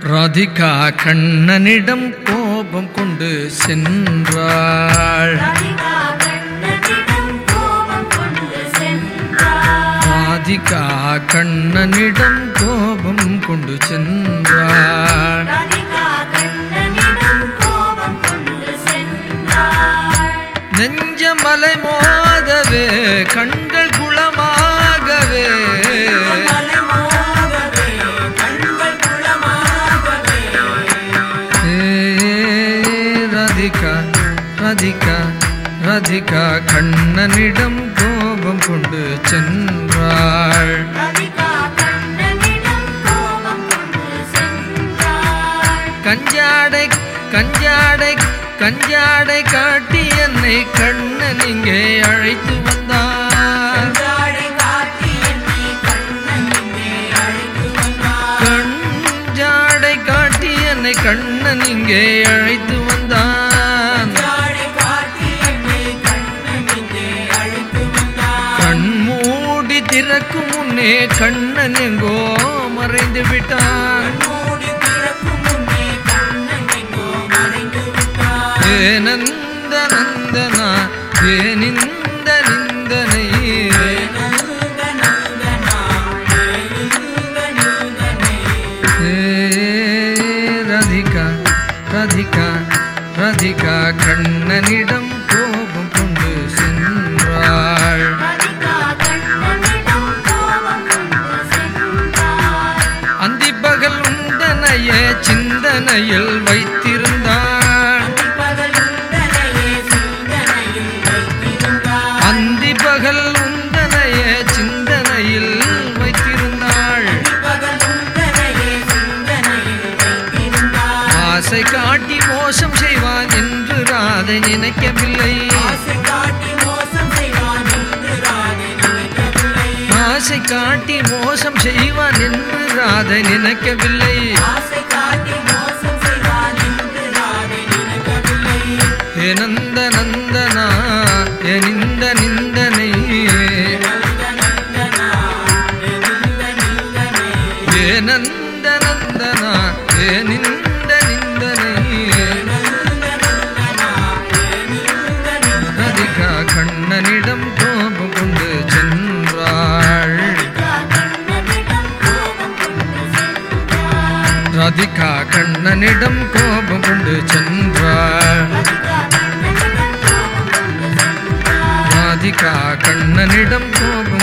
ராதிகா கண்ணனிடம் கோபம் கொண்டு சென்றாள் ராதிகா கண்ணனிடம் கோபம் கொண்டு சென்றாள். ராதிகா கண்ணனிடம் கோபம் கொண்டு சென்றாள் ராதிகா கண்ணனிடம் கோபம் கொண்டு சென்றாள். நெஞ்சமலை மோதவே கண்கள் குளமாகவே மலமோகவே, கண்கள் குளமாகவே. ஏ, ராதிகா ராதிகா ராதிகா கண்ணனிடம் கோபம் கொண்டு சென்றாள் ராதிகா கண்ணனிடம் கோபம் கொண்டு சென்றாள். கஞ்சாடை கஞ்சாடை கஞ்சாடை காட்டி என்னை கண்ணன் இங்கே அழைத்து வந்தான் கஞ்சாடை காட்டி என்னை கண்ணன் இங்கே அழைத்து வந்தார். கஞ்சாடை காட்டி என்னை கண்ணன் இங்கே அழைத்து வந்தான் கஞ்சாடை காட்டி என்னை கண்ணன் இங்கே அழைத்து வந்தார். கண் மூடி திறக்கும் முன்னே கண்ணன் எங்கோ மறைந்து விட்டான் மூடி திறக்கும் முன்னே கண்ணன் எங்கோ மறைந்து விட்டார். ஏனந்த நந்தனா ஏனிந்த நிந்தனை நந்த நந்தனா, எழுந்த நந்தனே. ஏ, ராதிகா ராதிகா ராதிகா கண்ணனிடம் கோபம் கொண்டு சென்றாள் ராதிகா கண்ணனிடம் கோபம் கொண்டு சென்றாள். அந்தி பகல் உண்டனைய சிந்தனையில் வைத்திருந்தாள் பகல் உந்தனையே சிந்தனையில் வைத்திருந்தாள். அந்தி பகல் உண்டனைய சிந்தனையில் வைத்திருந்தாள் பகல் உந்தனையே சிந்தனையில் வைத்திருந்தாள். ஆசை காட்டி மோசம் செய்வான் என்று ராதை நினைக்கவில்லை ஆசை காட்டி மோசம் செய்வான் என்று ராதை நினைக்கவில்லை. ஆசை காட்டி மோசம் செய்வான் என்று ராதை நினைக்கவில்லை ஆசை காட்டி மோசம் செய்வான் என்று ராதை நினைக்கவில்லை. ஏ நந்த நந்தனா ஏ நிந்த நிந்தனை நந்த நந்தனா, நெருந்த நிந்தனே. ஏ நந்த நந்தனா ஏ நிந்த நிந்தனை நந்த நந்தனா, நெருந்த நிந்தனே. ராதிகா கண்ணனிடம் கோபம் கொண்டு சென்றாள் கண்ணனிடம் கோபம் கொண்டு சென்றாள். ராதிகா கண்ணனிடம் கோபம் கொண்டு சென்றாள் கண்ணனிடம் கோபம் கொண்டு சென்றாள். ராதிகா கண்ணனிடம் கோபம்